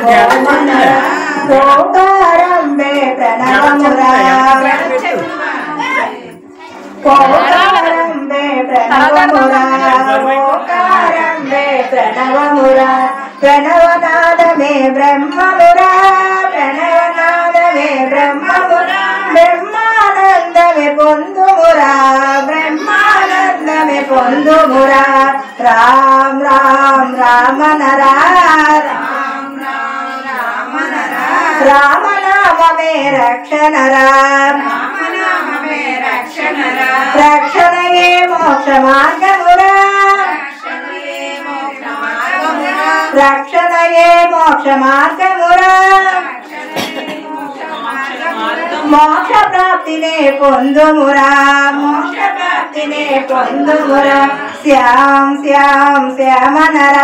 ఓమనరా ఓంకారం వే ప్రణవమురా ఓంకారం వే ప్రణవమురా ఓంకారం వే ప్రణవమురా ప్రణవనాదమే బ్రహ్మమురా ప్రణవనాదమే బ్రహ్మమురా బ్రహ్మానందమే పొందుమురా బ్రహ్మానందమే పొందుమురా రామ్ రామ్ రామనరా రామ్ రామ్ రామనరా రామనామమే రక్షణరా రామనామమే రక్షణరా రక్షణయే మోక్ష మార్గమురా రక్షణయే మోక్ష మార్గమురా మోక్ష ప్రాప్తినే పొందుమురా మోక్ష ప్రాప్తినే పొందుమురా శ్యామ్ శ్యామ్ శ్యామనరా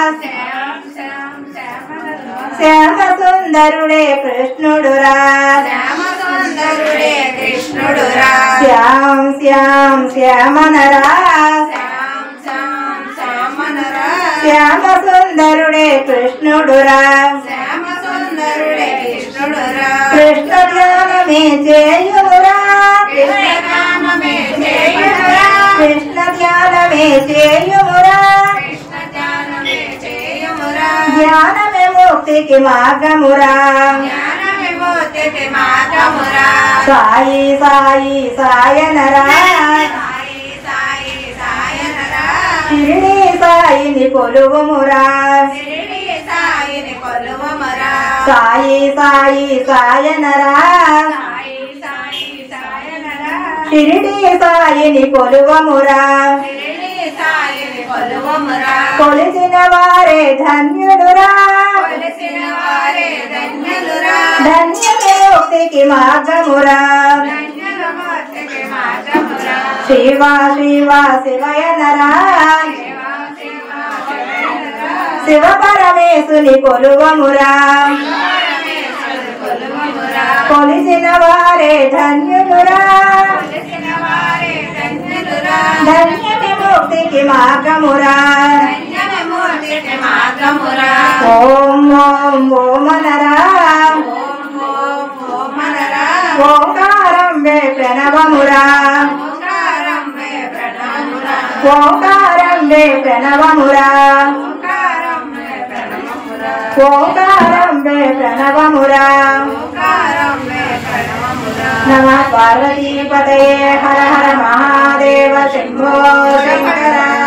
శ్యామ సుందరుడే కృష్ణుడురా శ్యామ సుందరుడే కృష్ణుడురా శ్యామ్ శ్యామ్ శ్యామనరా శ్యామ సుందరుడే కృష్ణుడురా శ్యామ సుందరుడే కృష్ణుడురా కృష్ణ ధ్యానమే చేయుమురా కృష్ణ ధ్యానమే చేయుమురా కృష్ణ ధ్యానమే చేయుమురా జ్ఞానమే ముక్తికి మార్గమురా సాయి సాయి సాయనరా షిరిడి సాయిని కొలువుమురా సాయి సాయి సాయనరా షిరిడి సాయిని కొలువమురా కొలిసిన వారే ధన్యుడురా ధన్యుని ముక్తికి మార్గమురా శివ శివ శివయనరా శివ పరమేశుని కొలువమురా కొలిసిన వారే ధన్యుడురా ధన్యుని ముక్తికి మార్గమురా ఓం ఓం ఓమనరా ఓంకారం వే ప్రణవమురా ఓంకారం వే ప్రణవమురా ఓంకారం వే ప్రణవమురా నమ పార్వతీపతయే హర హర మహాదేవ శంభో శంకర